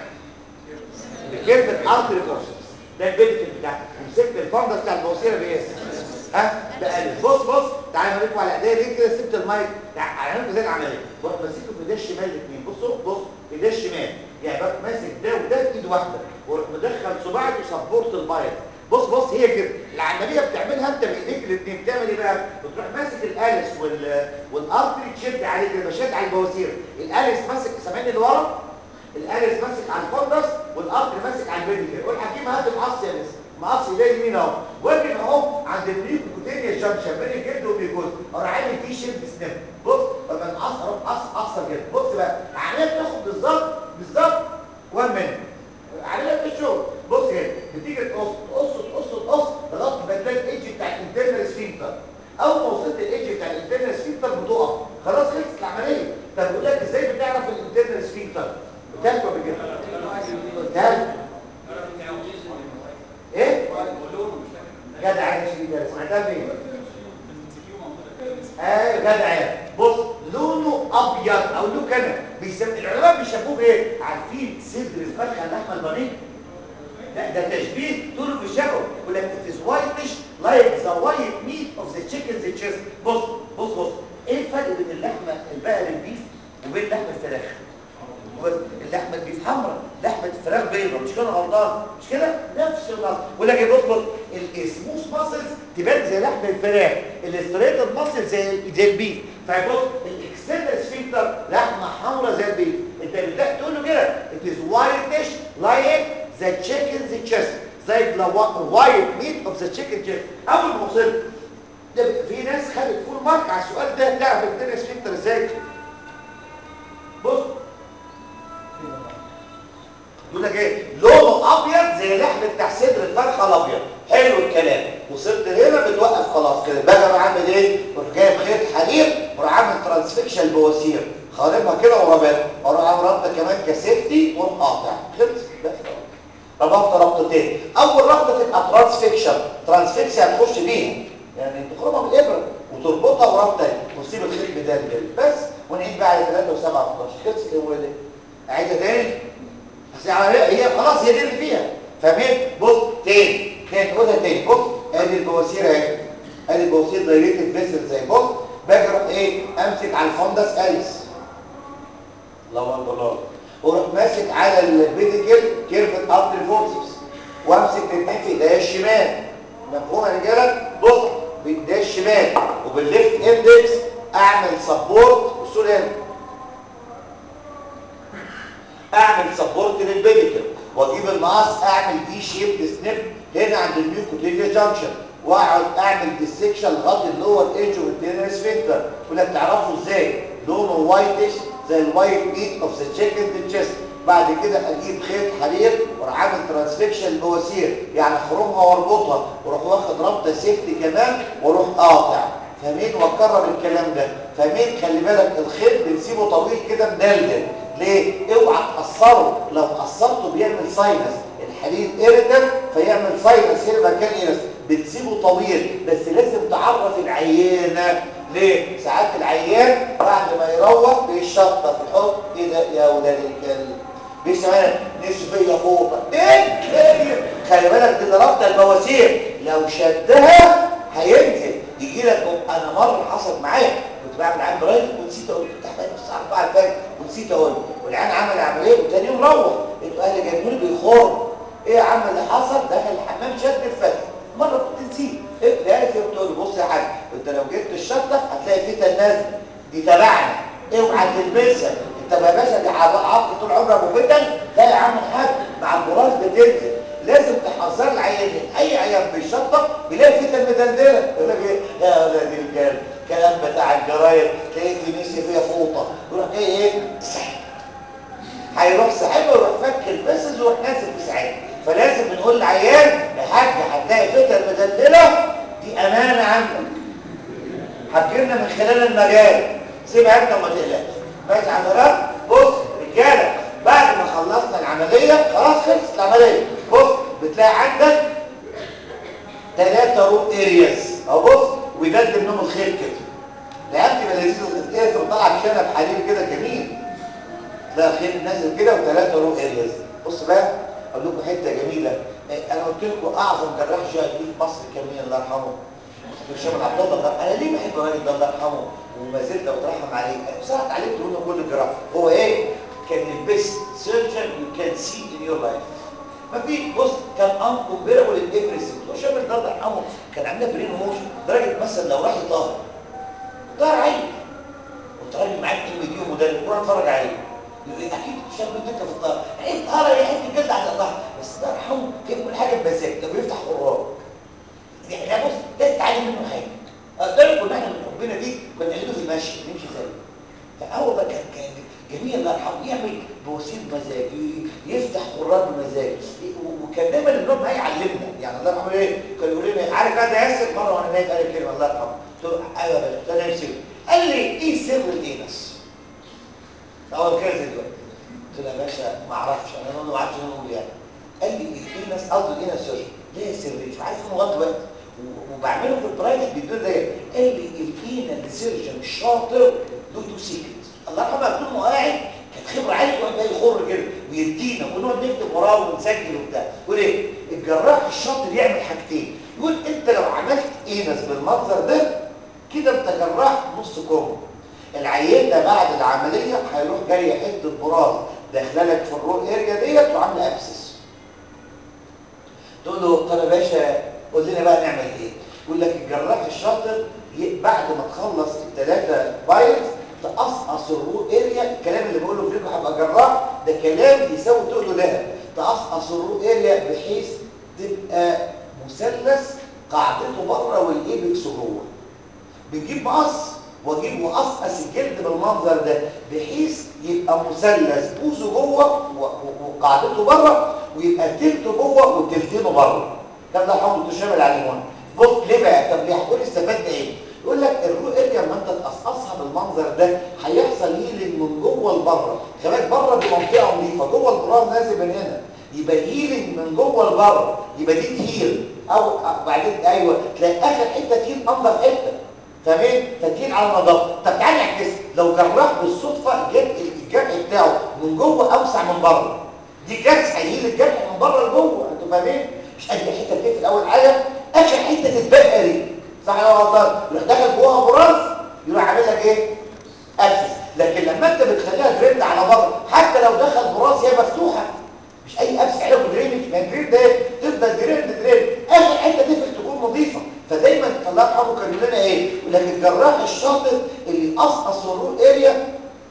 بكيرف ارض الفورسبس ده البيتيكل بتاعك ومسكت الفندس بتاع البوصيره بايه ها بقلب بص بص تعالى اوريكم على ايديا ليه كده سبت المايك على زي العمليه بروح ماسكه بايديا الشمال الاثنين بصوا بص ايديا الشمال يعني بروح ماسك ده وده في ايد واحده واروح مدخل صباعي وسبورت البايت بص بص هي كده العمليه بتعملها انت بايديك الاثنين بتعمل ايه بقى بتروح ماسك الاليس وال والارتري تشد عليه كده بشد على البواسير الاليس ماسك سامعين اللي ورا الاليس ماسك على الفندس والارتري ماسك على البيديكل قول حكيم هات المقص يا مستر مقص ايديا يمين اهو واجي اهو عند البريكوتينيا جانكشن بين الجلد والبيكوز اروح عامل فيه شيب سنيب بص لما نقص اروح قص قصر كده بص بقى العمليه بتاخد بالظبط بالظبط 1 مينت عمليه الشغل بص هنا بتيجي تقص تقص تقص تقص لغايه ما تلاقي الايدج بتاع الانترنال سفينكتر اول ما وصلت الايدج بتاع الانترنال سفينكتر بتقف خلاص خلصت العمليه طب بقول لك ازاي بتعرف الانترنال سفينكتر بتاكل بكده بتاكل ايه جدع يا شيخ ده سمعتها فين ايوه جدع بص لونه ابيض او له كده بيسم... العلماء بيشبهوه بايه عارفين صدر الفرخه اللحمه البنيه لا ده تشبيه طوله في الشبه يقول لك it is whitish like the white meat of the chicken's chest بص بص بص ايه الفرق بين اللحمه البقر البيف وبين لحم الفراخ بس اللحمه البيف حمراء لحمه فراخ بيضاء مش كده غلطان مش كده نفس الغلط يقول لك ايه بص بص السموث ماسلز تبان زي لحم الفراخ الاستريتد ماسل زي زي البيف فبص الاكسترنال سفنكتر لحمه حمراء زي البيف انت بتلاقي تقول له كده it is whitish like the chicken's chest زي الوايت ميت اوف ذا تشيكن chest اول ما وصلت ده في ناس خدت فول مارك على السؤال ده تعرف الدنيا سفنكتر ازاي بص يقول لك ايه لونه ابيض زي لحم بتاع صدر الفرخه الابيض حلو الكلام وصلت هنا بتوقف خلاص كده بقى انا عامل ايه بروح جايب خيط حرير واروح عامل ترانسفيكشن بواسير خارمها كده ورابطها واروح عامل رابطه كمان كسيفتي واروح قاطع خلص بس ربطت ربطتين اول ربطه تبقى ترانسفيكشن ترانسفيكشن هتخش بيها يعني تخرمها بالابره وتربطها وربطه وتسيب الخيط مدلدل بس ونعيد بقى على 3 و7 11 خلص هو ده اعيدها تاني هي خلاص هي دي اللي فيها فاهمين بص تاني تاني نقولها تاني بص ادي البواسير اهي ادي البواسير دايريتد فيسل زي بص باجي اروح ايه امسك على الفندس اليس الله اكبر الله واروح ماسك على البيديكل كيرفت ارتري فورسبس وامسك الاثنين في ايديا الشمال مفهوم يا رجاله بص بايديا الشمال وبالليفت اندكس اعمل سبورت وصول هنا اعمل سبورت للبيديكل واجيب المقص اعمل دي شيب سنيب هنا عند الميوكوتيليا جانكشن واقعد اعمل ديسكشن لغايه اللور ايدج اوف الدينر سفنكتر ولا تعرفوا ازاي لونه وايتش زي الوايت ميت اوف ذا تشيكن تشيست بعد كده اجيب خيط حرير واروح عامل ترانسفيكشن بواسير يعني اخرمها واربطها واروح واخد ربطه سيفتي كمان واروح قاطع فاهمين واكرر الكلام ده فاهمين خلي بالك الخيط بنسيبه طويل كده مدلدل ليه اوعى تقصره لو قصرته بيعمل ساينس الحديد ايريتال فيعمل ساينس هنا مكان ايرس بتسيبه طويل بس لازم تعرف العيانه ليه ساعات العيان بعد ما يروح بيشطف يحط ايه ده يا ولاد الكلب بيسمعنا نسبيه فوق ايه ايه خلي بالك دي ضربت البواسير لو شدها هينزل يجي لك انا مره حصل معايا كنت بعمل عام برايف ونسيت اقول كنت تعبان الساعه 4 الفجر ونسيت اقول والعيان عمل عمليه وتاني يوم روح لقيته اهلي جايبوني بيخور ايه يا عم اللي حصل دخل الحمام شد الفتح مره كنت نسيت ايه لقيت قلت له بص يا حاج انت لو جبت الشطه هتلاقي فيه تنازل دي تبعنا اوعى تلبسها انت يا باشا دي عقد طول عمرك ابو فتن لا يا عم الحاج مع البراز بتنزل لازم تحذر العيان اي عيان بيشطب بيلاقي فتن مدلدله يقول لك ايه يا ولاد الكلب كلام بتاع الجرايد تلاقيه ماشي فيها فوطه يروح جاي ايه سحب هيروح ساحبها ويروح فك البسز ويروح نازل بساعتها فلازم بنقول للعيان يا حاج هتلاقي فتن مدلدله دي امانه عندك هتجيلنا من خلال المجال سيبها انت وما تقلقش ماشي حضرتك بص رجاله بعد ما خلصنا العمليه خلاص خلصت العمليه بص بتلاقي عندك ثلاثه روت ارياز اهو بص ويدد منهم الخير كده العيال تبقى لذيذه الايه طالعه بشنب حرير كده جميل تلاقي الخير نازل كده وثلاثه روت ارياز بص بقى اقول لكم حته جميله انا قلت لكم اعظم جراح جي اي في مصر كان مين الله يرحمه هشام عبد الله ده انا ليه بحب الراجل ده الله يرحمه وما زلت بترحم عليه انا بصراحه اتعلمت منه كل الجراح هو ايه كان البيست سيرجن يو كان سي ان يور لايف ما في بص كان انكمبيربل الافريسنج هشام ده الله يرحمه كان عندنا برين ووش لدرجه مثلا لو راح يطهر طهر عيل كنت راجل معاك ام دي ومدرب روح اتفرج عليه اكيد هشام بيديك في الطهر يعني الطهر هي حته جلد على الطهر بس الله يرحمه كان كل حاجه بمزاج لما يفتح خراج يعني لا بص ده تتعلم منه حاجه اقدر كنا احنا من حبنا دي كنا نقلده في المشي نمشي زيه فاول ما كان كان جميل الله يرحمه يعمل بوسيط مزاج يفتح خراج بمزاج وكان دايما النوم معايا يعلمنا يعني الله يرحمه ايه كان يقول لي عارف هذا ياسر مره وانا نايم قال لي كلمه الله يرحمه قلت له ايوه يا باشا قلت له نايم سر قال لي ايه سر الانس اول كده زي دلوقتي قلت له يا باشا ما اعرفش انا ما اعرفش اقول يعني قال لي الانس قصده الانس سيرجن ليه سر مش عارف انه لغايه دلوقتي وبعمله في البرايفت بيدور زي قال لي الكينا السيرجن الشاطر له تو سيكريتس الله يرحمه طول ما قاعد كانت خبره عاليه يقعد بقى يخر كده ويدينا ونقعد نكتب وراه ونسجل وبتاع يقول ايه الجراح الشاطر يعمل حاجتين يقول انت لو عملت اينس بالمنظر ده كده انت جراح نص كم العيان ده بعد العمليه هيروح جاي حته براز داخله لك في الرو اريا ديت وعامله ابسس تقول له طب يا باشا قول لنا بقى نعمل ايه يقول لك الجراح الشاطر بعد ما تخلص الثلاثه بايلز تقصقص الرو اريا الكلام اللي بقوله فيكم هبقى جراح ده كلام يساوي تقول له ده تقصقص الرو اريا بحيث تبقى مثلث قاعدته بره والايبكس جوه بنجيب مقص واجيب واقصقص الجلد بالمنظر ده بحيث يبقى مثلث بوزه جوه وقاعدته بره ويبقى تلته جوه وتلتينه بره ده ده حمض شامل عليه هون بص ليه بقى طب ليه هتقول استفدنا ايه يقول لك الرو اريا لما انت تقصقصها بالمنظر ده هيحصل هيلينج من جوه لبره كمان بره دي منطقه نظيفه جوه البراز نازل من هنا يبقى هيلينج من جوه لبره يبقى دي تهيل او بعدين ايوه تلاقي اخر حته تهيل انضف حته فاهمين فتهيل على النظافه طب تعالى نعكس لو جراح بالصدفه جاب الجرح بتاعه من جوه اوسع من بره دي كارثه هيهيل الجرح من بره لجوه انتوا فاهمين مش قد الحته دي في اول حاجه اخر حته تتبقى دي صح ولا غلطان يروح داخل جواها براز يروح عامل لك ايه ابسس لكن لما انت بتخليها دريند على بره حتى لو دخل براز هي مفتوحه مش اي ابس علاج درينج ما الدرين ده تفضل درين درين اخر حته تفضل تكون نظيفه فدايما الله يرحمه كان يقول لنا ايه يقول لك الجراح الشاطر اللي يقصقص الرول اريا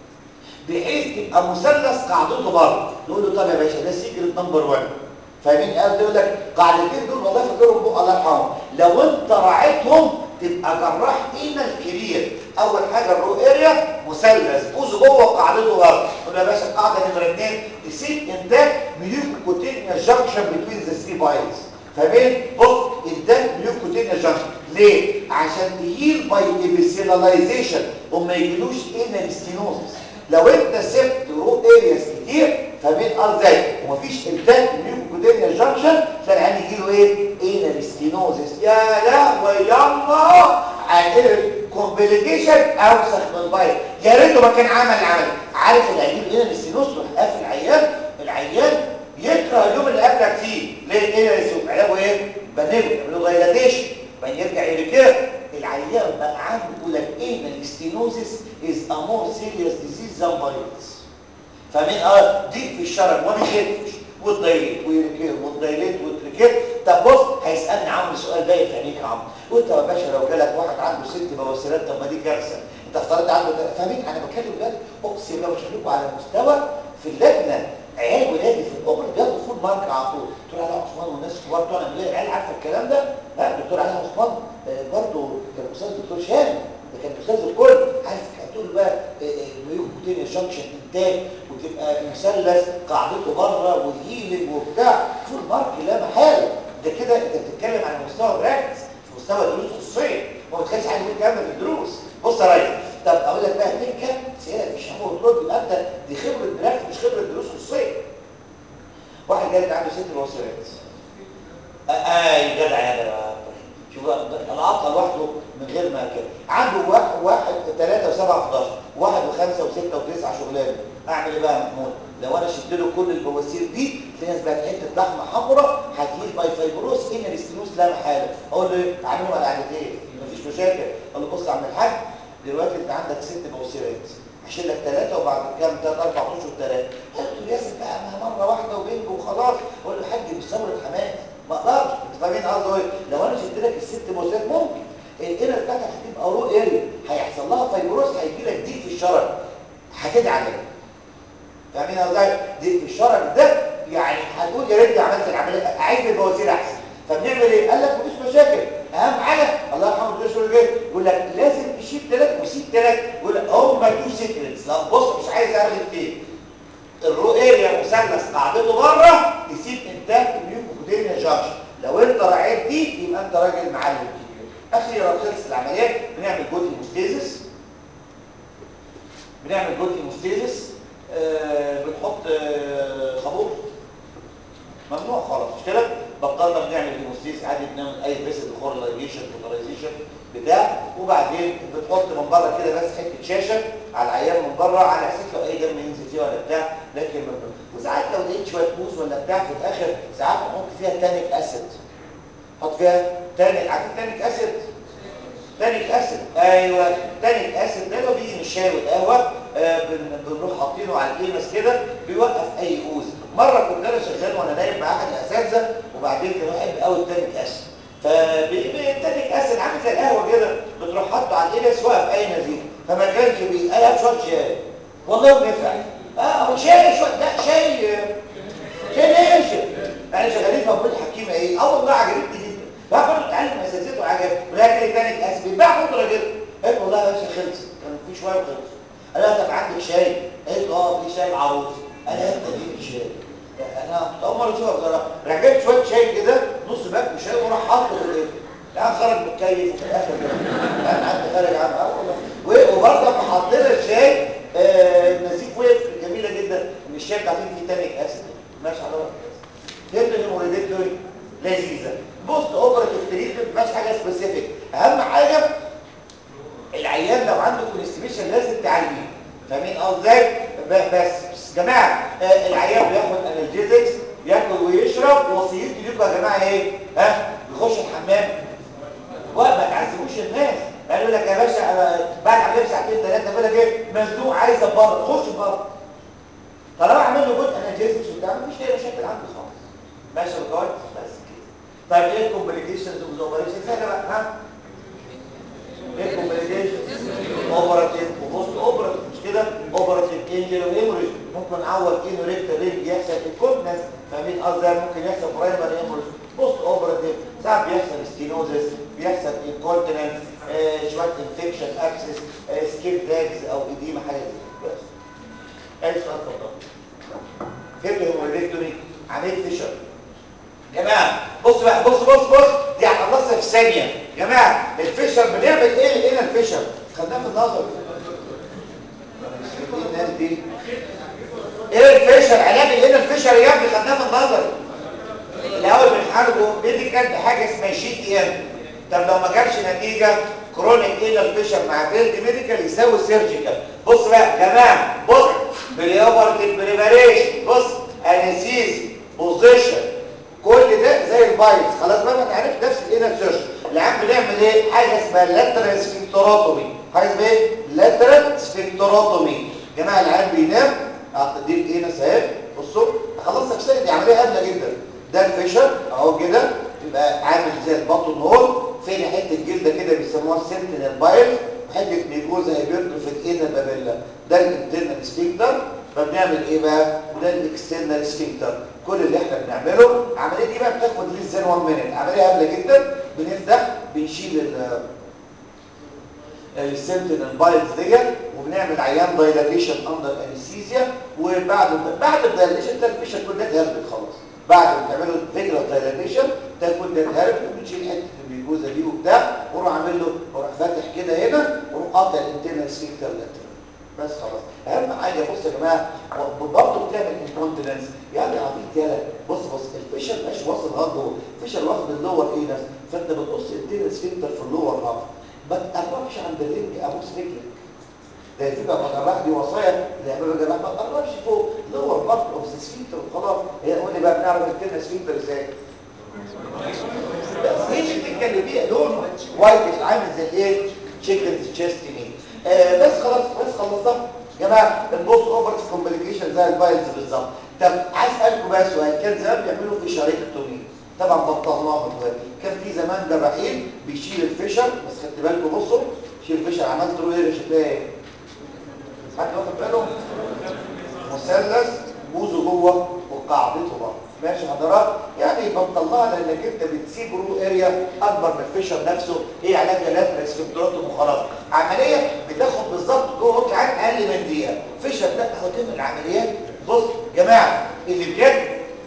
بحيث تبقى مثلث قاعدته بره نقول له طب يا باشا ده سيكريت نمبر 1 فاهمين قال يقول لك قاعدتين دول والله فاكرهم بقى الله يرحمه لو انت راعيتهم تبقى جراح اينا الكبير اول حاجه الرو اريا مثلث بوز جوه قاعدته بره قول يا باشا القاعده نمره 2 تسيب انتاج ميوكوتينيا جانكشن بتوين ذا ثري بايلز فاهمين بص انتاج ميوكوتينيا جانكشن ليه عشان تهيل باي ابيسيلاليزيشن وما يجيلوش انال ستينوزس لو انت سبت رو ارياس كتير فاهمين اه ازاي ومفيش انتاج ميوكوتينيا جانكشن تلاقي العيان يجي له ايه انال ستينوزس يا لهوي يلا هتقلب كومبليكيشن اوسخ من البايل يا ريته ما كان عمل عمل عارف اللي هيجيب انال ستينوزس تروح قافل العيان العيان يكره اليوم اللي قبلك فيه ليه ايه يسوق علاجه ايه بنيجو يعملوا دايلاتيشن بعدين يرجع يركير العيان بقى عنده يقول لك ايه الاستينوزيس از ا مور سيريس ديزيز ذان بايلز فاهمين اه دي في الشرج وما بيشدش والدايليت ويركير والدايليت ويتركير طب بص هيسالني عمرو السؤال ده في عينيك يا عمرو قلت يا باشا لو جالك واحد عنده ست بواسيرات طب ما دي كارثه انت افترضت عنده فاهمين انا بتكلم دلوقتي اقسم بالله مش هقول على مستوى في اللجنه عيال ولادي في الاوبرا بياخدوا فول مارك على طول دكتور علي عثمان والناس الكبار بتوع العيال عارفه الكلام ده لا دكتور علي عثمان برضه كان استاذ دكتور شامل ده كان استاذ الكل عارف هتقول بقى ميوكوتينيا جانكشن انتاج وتبقى مثلث قاعدته بره والهيلنج وبتاع فول مارك لا محاله ده كده انت بتتكلم على مستوى براكتس في مستوى دروس خصوصيه ما بتخليش حد يقول كلام في الدروس بص يا ريس طب اقول لك بقى اتنين كام سيادة مش هم وترد يبقى انت دي خبره براكتس مش خبره دروس خصوصيه واحد جاي عنده ست بواسيرات اي جدع يا ده شوف العطله لوحده من غير ما كده عنده واحد واحد 3 و7 11 واحد و5 و6 و9 شغلانه اعمل ايه بقى يا محمود لو انا شلت له كل البواسير دي تلاقي ناس بقت حته لحمه حمراء هتجيب باي فايبروس ان الاستينوس لا محاله اقول له ايه اعمله على قعدتين مفيش مشاكل اقول له بص يا عم الحاج دلوقتي انت عندك ست بواسيرات هشيل لك ثلاثه وبعد كام ثلاث اربع اشهر ثلاثه قلت له ياسر بقى ما مره واحده وبينج وخلاص اقول له الحاج مش ثوره حماس ما اقدرش انت فاهمين قصدي ايه لو انا شلت لك الست بواسيرات ممكن الانر بتاعتك هتبقى رو اريا هيحصل لها فايبروس هيجي لك ضيق في الشرج هتدعي عليه فاهمين قصدي ضيق في الشرج ده يعني هتقول يا ريتني عملت العمليه عايز البواسير احسن فبنعمل ايه قال لك مفيش مشاكل اهم حاجه الله يرحمه الدكتور جاي يقول لك لازم تشيل ثلاث وسيب ثلاث يقول لك هم تو سيكريتس لا بص مش عايز ارغب فيه الرو اريا مثلث قاعدته بره تسيب انتاج ميوكوتينيا جانكشن لو انت راعيت دي يبقى انت راجل معلم كبير اخيرا خلص العمليات بنعمل جود هيموستيزس بنعمل جود هيموستيزس آه بنحط آه خابور ممنوع خلاص مش كده بطلنا بنعمل هيموستيز عادي بنعمل اي فيسد كورلايزيشن كوترايزيشن بتاع وبعدين بتحط من بره كده بس حته شاشه على العيان من بره على اساس لو اي دم ينزل فيه ولا بتاع لكن ممنوع وساعات لو لقيت شويه موز ولا بتاع في الاخر ساعات نحط فيها تانيك اسيد حط فيها تانيك عارفين تانيك اسيد تانيك اسيد ايوه تانيك اسيد ده لو بيجي من الشاي والقهوه آه بن- بنروح حاطينه على القيمس كده بيوقف اي اوز مره كنت انا شغال وانا نايم مع احد الاساتذه وبعدين كان واحد قوي التانيك اسيد فالتانيك اسيد عامل زي القهوه كده بتروح حاطه على القيمس وقف اي نزيف فما كانش بي اي شويه شاي والله بنفع اه هو شاي شويه لا شاي آه، شاي ناشف يعني شغالين في ابو الحكيمه ايه اه والله عجبتني جدا بقى برضه اتعلم اساسيته وعجب ولكن تاني اسف بيتباع خضره كده قلت والله يا باشا خلصت كان في شويه وخلص قال لها طب عندك شاي قلت له اه في شاي عروس قال لها انت دي شاي انا اول مره اشوفها بصراحه راح جبت شويه شاي كده نص باك شاي وراح حاطه في الايه يعني خرج متكيف وفي الاخر كده يعني حد خارج عنه اه والله و- وبرضه لما حطينا الشاي آه النزيف وقف جميله جدا ان الشاي بتاعتين فيه تانيك اسيد ماشي على هيد الهيموريدكتوري لذيذه بوست اوبراتيف تريتمنت مفيهاش حاجه سبيسيفيك اهم حاجه العيان لو عنده كونستيبيشن لازم تعالجيه فاهمين قصدي ازاي ب- بس بس جماعه آه، العيان بياخد انالجيزكس ياكل ويشرب وصيتي لكم يا جماعه ايه ها يخش الحمام وما تعذبوش الناس قالوا لك يا باشا انا بعد عمليه ساعتين ثلاثه بقول لك ايه مزنوق عايز بره خش بره طالما عمل له جزء انالجيزكس وبتاع مفيش اي مشاكل عنده خالص ماشي يا بجد بس كده طيب ايه الكومبليكيشنز اوف ذا اوبريشن سهله بقى ها ايه الكومبليكيشنز اوبراتيف وبوست اوبراتيف مش كده اوبراتيف انجل وهيموريج ممكن نعوض انه ريكتال رينج يحصل في الكونتنس فاهمين قصدي ممكن يحصل برايمري هيموريج بوست اوبراتيف ساعات بيحصل ستينوزس بيحصل انكونتيننس آه شويه انفكشن ابسس آه سكيب داجز او اديمه حاجه زي كده بس اي سؤال اتفضل فهمتوا هيموريدكتوري عمليه فيشر جماعه بص بقى بص بص بص دي هخلصها في ثانيه جماعه الفيشر بنعمل ايه هنا الفيشر خدناه في النظر ايه الناس دي ايه الفيشر علاج هنا الفيشر يا ابني خدناه في النظر الاول بنحاربه ميديكال بحاجه اسمها جي تي ام طب لو ما جابش نتيجه كرونيك ايه الفيشر مع فيلد ميديكال يساوي سيرجيكال بص بقى يا جماعه بص بريوبرتيف بريباريشن بص انستيزي بوزيشن كل ده زي البايلز خلاص بقى انت عارف نفس الانر سيرش العام بنعمل ايه حاجه اسمها لاترال سفنكتروتومي حاجه اسمها ايه لاترال سفنكتروتومي جماعه العيان بينام دي الانس اهي بصوا خلصنا في سنه دي عمليه هبله جدا ده الفيشر اهو كده يبقى عامل زي البطن هول فين حته جلده كده بيسموها السنتينال بايل وحته ميجوزا هيبرتروفيت اينا بابيلا ده الانترنال سفنكتر فبنعمل ايه بقى وده الاكسترنال سفنكتر كل اللي احنا بنعمله العمليه دي بقى بتاخد ليس ذان 1 مينيت عمليه هبله جدا بنفتح بنشيل ال السنتينال بايلز ديت وبنعمل عيان دايلاتيشن اندر انستيزيا وبعد بعد الدايلاتيشن ده الفيشر كل ده اتهربت خلاص بعد ما تعملوا فكره دايلاتيشن ده كل ده اتهربت وبنشيل حته الميجوزا دي وبتاع ونروح عامل له نروح فاتح كده هنا ونروح قاطع الانترنال سفنكتر لاترال بس خلاص اهم حاجه بص يا جماعه برضه بتعمل انكونتيننس يعني عبيط يالا بص بص الفيشر مش واصل هارد جوه الفيشر واخد اللور اينس فانت بتقص الانترنال سفنكتر في اللور هاف ما تقربش عند الرنج ابوس رجلك ده الفكره ما تقربش دي وصايا اللي جراح ما تقربش فوق لور بارت اوف ذا سفنكتر وخلاص هي قول لي بقى بنعرف الانترنال سفنكتر ازاي بس هي اللي بتتكلم بيها لونه وايت عامل زي الايه تشيكنز تشيست مين آه بس خلاص بس خلصنا يا جماعه البوست اوبرت كومبليكيشن زي الفايلز بالظبط طب عايز اسالكم بقى سؤال كان زمان بيعملوا في شريكتومي طبعا بطلناها دلوقتي كان في زمان جراحين بيشيل الفشل بس خدت بالكم بصوا شيل الفشل عملت له ايه شكلها ايه حد واخد باله مثلث بوزه جوه وقاعدته بره ماشي حضرات يعني بطلناها لانك انت بتسيب رو اريا اكبر من الفشل نفسه ايه علاجها لاترال سفنكتروتوم وخلاص عمليه بتاخد بالظبط جوه وقت عاد اقل من دقيقه فشل لا هو دي من العمليات بص جماعه اللي بجد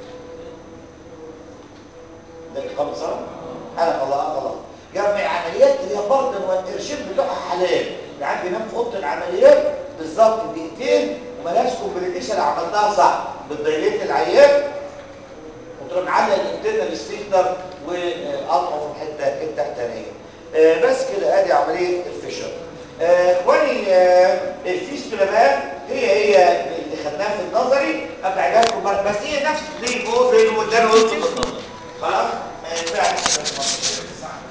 ده اقامه صلاه انا خلاص خلاص جمع عمليات اللي هي برضه القرشين بتوعها حلال العيان بينام في اوضه العمليات بالظبط دقيقتين وملهاش كومبليكيشن عملناها صح بتدايليت العيان وتروح معلق الانترنال سفنكتر وقطعه في الحته التحتانيه آه بس كده ادي عمليه الفيشر اخواني آه الفيستولا بقى هي هي اللي خدناها في النظري ابعدها لكم بس هي نفس اللي فوق اللي قدام قلت في النظري خلاص ما ينفعش